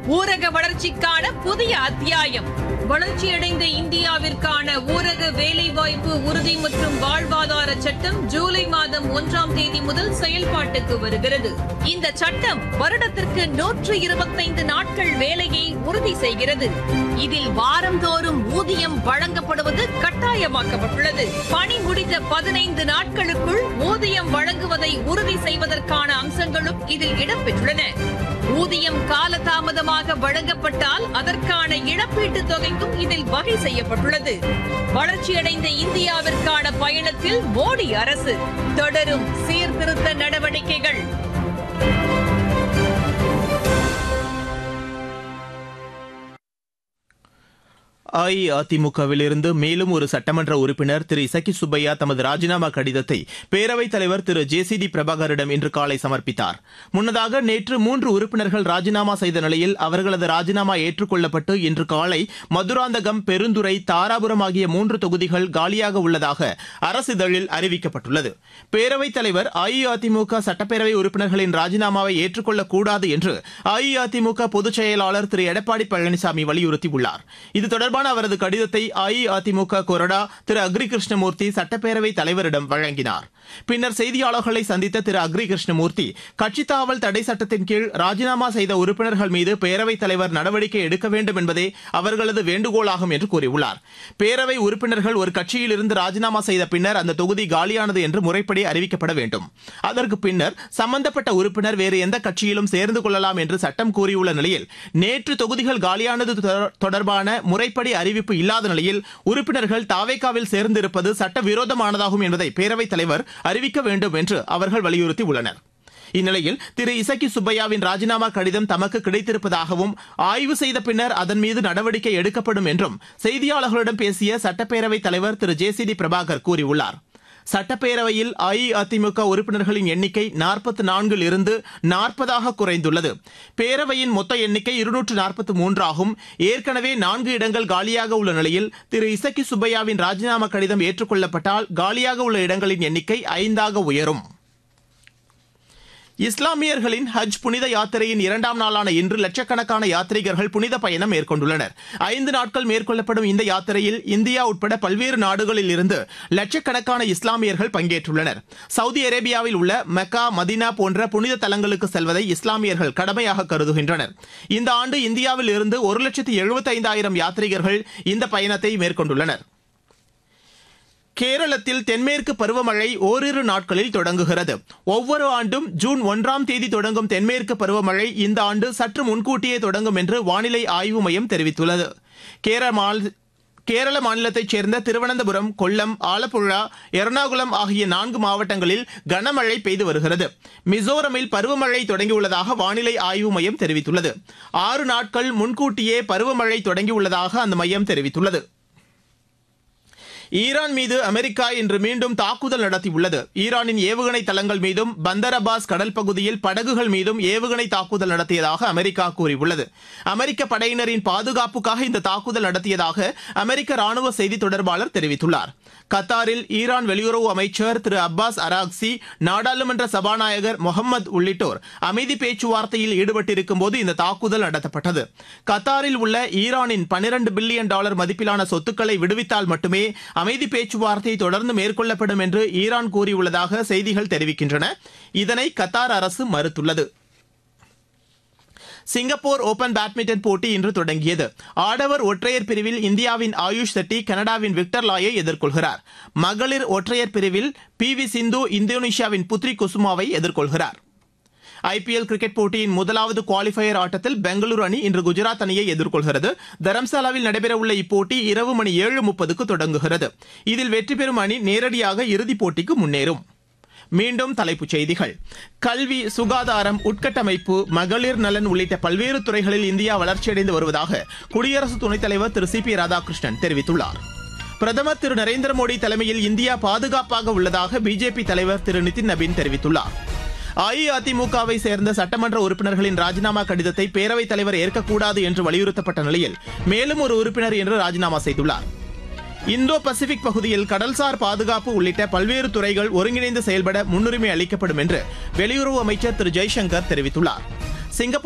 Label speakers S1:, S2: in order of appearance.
S1: ஊரக வளர்ச்சிக்கான புதிய அத்தியாயம் வளர்ச்சியடைந்த இந்தியாவிற்கான ஊரக வேலைவாய்ப்பு உறுதி மற்றும் வாழ்வாதார சட்டம் ஜூலை மாதம் ஒன்றாம் தேதி முதல் செயல்பாட்டுக்கு வருகிறது இந்த சட்டம் வருடத்திற்கு நூற்று இருபத்தைந்து நாட்கள் வேலையை உறுதி செய்கிறது இதில் வாரந்தோறும் ஊதியம் வழங்கப்படுவது கட்டாயமாக்கப்பட்டுள்ளது பணி முடிந்த பதினைந்து நாட்களுக்குள் ஊதியம் வழங்குவதை உறுதி செய்வதற்கான அம்சங்களும் இதில் இடம்பெற்றுள்ளன ஊதியம் காலதாமதமாக வழங்கப்பட்டால் அதற்கான இழப்பீட்டுத் தொகைக்கும் இதில் வகை செய்யப்பட்டுள்ளது வளர்ச்சியடைந்த இந்தியாவிற்கான பயணத்தில் மோடி அரசு தொடரும் சீர்திருத்த நடவடிக்கைகள்
S2: அஇஅதிமுகவிலிருந்து மேலும் ஒரு சட்டமன்ற உறுப்பினர் திரு இசக்கி சுப்பையா தமது ராஜினாமா கடிதத்தை பேரவைத் தலைவர் திரு ஜே சி டி பிரபாகரிடம் இன்று காலை சமர்ப்பித்தார் முன்னதாக நேற்று மூன்று உறுப்பினர்கள் ராஜினாமா செய்த நிலையில் அவர்களது ராஜினாமா ஏற்றுக்கொள்ளப்பட்டு இன்று காலை மதுராந்தகம் பெருந்துறை தாராபுரம் ஆகிய மூன்று தொகுதிகள் காலியாக உள்ளதாக அரசிதழில் அறிவிக்கப்பட்டுள்ளது பேரவைத் தலைவர் அஇஅதிமுக சட்டப்பேரவை உறுப்பினர்களின் ராஜினாமாவை ஏற்றுக்கொள்ளக்கூடாது என்று அஇஅதிமுக பொதுச் செயலாளர் திரு எடப்பாடி பழனிசாமி வலியுறுத்தியுள்ளார் இது தொடர்பான அவரது கடிதத்தை அஇஅதிமுக கொறடா திரு அக்ரி கிருஷ்ணமூர்த்தி சட்டப்பேரவைத் தலைவரிடம் வழங்கினார் பின்னர் செய்தியாளர்களை சந்தித்த திரு அக்ரி கிருஷ்ணமூர்த்தி கட்சித் தாவல் தடை சட்டத்தின் கீழ் ராஜினாமா செய்த உறுப்பினர்கள் மீது பேரவைத் தலைவர் நடவடிக்கை எடுக்க வேண்டும் என்பதே அவர்களது வேண்டுகோளாகும் என்று கூறியுள்ளார் பேரவை உறுப்பினர்கள் ஒரு கட்சியில் இருந்து ராஜினாமா செய்த பின்னர் அந்த தொகுதி காலியானது என்று முறைப்படி அறிவிக்கப்பட வேண்டும் அதற்கு பின்னர் சம்பந்தப்பட்ட உறுப்பினர் வேறு எந்த கட்சியிலும் சேர்ந்து கொள்ளலாம் என்று சட்டம் கூறியுள்ள நிலையில் நேற்று தொகுதிகள் காலியானது தொடர்- தொடர்பான முறைப்படி அறிவிப்பு இல்லாத நிலையில் உறுப்பினர்கள் தாவேக்காவில் சேர்ந்திருப்பது சட்டவிரோதமானதாகும் என்பதை பேரவைத் தலைவர் அறிவிக்க வேண்டும் என்று அவர்கள் வலியுறுத்தி உள்ளனர் இந்நிலையில் திரு இசக்கி சுப்பையாவின் ராஜினாமா கடிதம் தமக்கு கிடைத்திருப்பதாகவும் ஆய்வு செய்த பின்னர் அதன் மீது நடவடிக்கை எடுக்கப்படும் என்றும் செய்தியாளர்களிடம் பேசிய சட்டப்பேரவைத் தலைவர் Thiru J C D Prabhakar கூறியுள்ளார் சட்டப்பேரவையில் அஇஅதிமுக உறுப்பினர்களின் எண்ணிக்கை நாற்பத்தி நான்கில் இருந்து நாற்பதாக குறைந்துள்ளது பேரவையின் மொத்த எண்ணிக்கை இருநூற்று நாற்பத்தி மூன்றாகும் ஏற்கனவே நான்கு இடங்கள் காலியாக உள்ள நிலையில் திரு இசக்கி சுப்பையாவின் ராஜினாமா கடிதம் ஏற்றுக்கொள்ளப்பட்டால் காலியாக உள்ள இடங்களின் எண்ணிக்கை ஐந்தாக உயரும் இஸ்லாமியர்களின் ஹஜ் புனித யாத்திரையின் இரண்டாம் நாளான இன்று லட்சக்கணக்கான யாத்ரீகர்கள் புனித பயணம் மேற்கொண்டுள்ளனர் ஐந்து நாட்கள் மேற்கொள்ளப்படும் இந்த யாத்திரையில் இந்தியா உட்பட பல்வேறு நாடுகளில் இருந்து லட்சக்கணக்கான இஸ்லாமியர்கள் பங்கேற்றுள்ளனர் சவுதி அரேபியாவில் உள்ள மெக்கா மதினா போன்ற புனித தலங்களுக்கு செல்வதை இஸ்லாமியர்கள் கடமையாக கருதுகின்றனர் இந்த ஆண்டு இந்தியாவில் இருந்து ஒரு லட்சத்து எழுபத்தைந்தாயிரம் யாத்ரீகர்கள் இந்த பயணத்தை மேற்கொண்டுள்ளனர் கேரளத்தில் தென்மேற்கு பருவமழை ஓரிரு நாட்களில் தொடங்குகிறது ஒவ்வொரு ஆண்டும் ஜூன் ஒன்றாம் தேதி தொடங்கும் தென்மேற்கு பருவமழை இந்த ஆண்டு சற்று முன்கூட்டியே தொடங்கும் என்று வானிலை ஆய்வு மையம் தெரிவித்துள்ளது கேரள மாநில கேரள மாநிலத்தைச் சேர்ந்த திருவனந்தபுரம் கொல்லம் ஆலப்புழா எர்ணாகுளம் ஆகிய நான்கு மாவட்டங்களில் கனமழை பெய்து வருகிறது மிசோரமில் பருவமழை தொடங்கியுள்ளதாக வானிலை ஆய்வு மையம் தெரிவித்துள்ளது ஆறு நாட்கள் முன்கூட்டியே பருவமழை தொடங்கியுள்ளதாக அந்த மையம் தெரிவித்துள்ளது ஈரான் மீது அமெரிக்கா இன்று மீண்டும் தாக்குதல் நடத்தியுள்ளது ஈரானின் ஏவுகணை தளங்கள் மீதும் பந்தர் அப்பாஸ் கடல் பகுதியில் படகுகள் மீதும் ஏவுகணை தாக்குதல் நடத்தியதாக அமெரிக்கா கூறியுள்ளது அமெரிக்க படையினரின் பாதுகாப்புக்காக இந்த தாக்குதல் நடத்தியதாக அமெரிக்க ராணுவ செய்தி தொடர்பாளர் தெரிவித்துள்ளார் கத்தாரில் ஈரான் வெளியுறவு அமைச்சர் திரு அப்பாஸ் அராக்சி நாடாளுமன்ற சபாநாயகர் முகமது உள்ளிட்டோர் அமைதி பேச்சுவார்த்தையில் ஈடுபட்டிருக்கும் போது இந்த தாக்குதல் நடத்தப்பட்டது கத்தாரில் உள்ள ஈரானின் 12 பில்லியன் டாலர் மதிப்பிலான சொத்துக்களை விடுவித்தால் மட்டுமே அமைதி பேச்சுவார்த்தை தொடர்ந்து மேற்கொள்ளப்படும் என்று ஈரான் கூறியுள்ளதாக செய்திகள் தெரிவிக்கின்றன இதனை கத்தார் அரசு மறுத்துள்ளது சிங்கப்பூர் ஓபன் பேட்மிண்டன் போட்டி இன்று தொடங்கியது ஆடவர் ஒற்றையர் பிரிவில் இந்தியாவின் ஆயுஷ் செட்டி கனடாவின் விக்டர் லாயை எதிர்கொள்கிறார் மகளிர் ஒற்றையர் பிரிவில் பி வி சிந்து இந்தோனேஷியாவின் புத்ரி குசுமாவை எதிர்கொள்கிறார் ஐபிஎல் கிரிக்கெட் போட்டியின் முதலாவது குவாலிஃபயர் ஆட்டத்தில் பெங்களூரு அணி இன்று குஜராத் அணியை எதிர்கொள்கிறது தரம்சாலாவில் நடைபெறவுள்ள இப்போட்டி இரவு மணி ஏழு முப்பதுக்கு தொடங்குகிறது இதில் வெற்றி பெறும் அணி நேரடியாக இறுதிப் போட்டிக்கு முன்னேறும் மீண்டும் தலைப்புச் செய்திகள் கல்வி சுகாதாரம் உட்கட்டமைப்பு மகளிர் நலன் உள்ளிட்ட பல்வேறு துறைகளில் இந்தியா வளர்ச்சியடைந்து வருவதாக குடியரசு துணைத் தலைவர் திரு சி பி ராதாகிருஷ்ணன் தெரிவித்துள்ளார் பிரதமர் திரு நரேந்திர மோடி தலைமையில் இந்தியா பாதுகாப்பாக உள்ளதாக பிஜேபி தலைவர் திரு நிதின் நபீன் தெரிவித்துள்ளார் அஇஅதிமுகவை சேர்ந்த சட்டமன்ற உறுப்பினர்களின் ராஜினாமா கடிதத்தை பேரவைத் தலைவர் ஏற்கக்கூடாது என்று வலியுறுத்தப்பட்ட நிலையில் மேலும் ஒரு உறுப்பினர் இன்று ராஜினாமா செய்துள்ளார் இந்தோ பசிபிக் பகுதியில் கடல்சார் பாதுகாப்பு உள்ளிட்ட பல்வேறு துறைகள் ஒருங்கிணைந்து செயல்பட முன்னுரிமை அளிக்கப்படும் என்று வெளியுறவு அமைச்சர் திரு ஜெய்சங்கர் தெரிவித்துள்ளார் சிங்கப்பூர்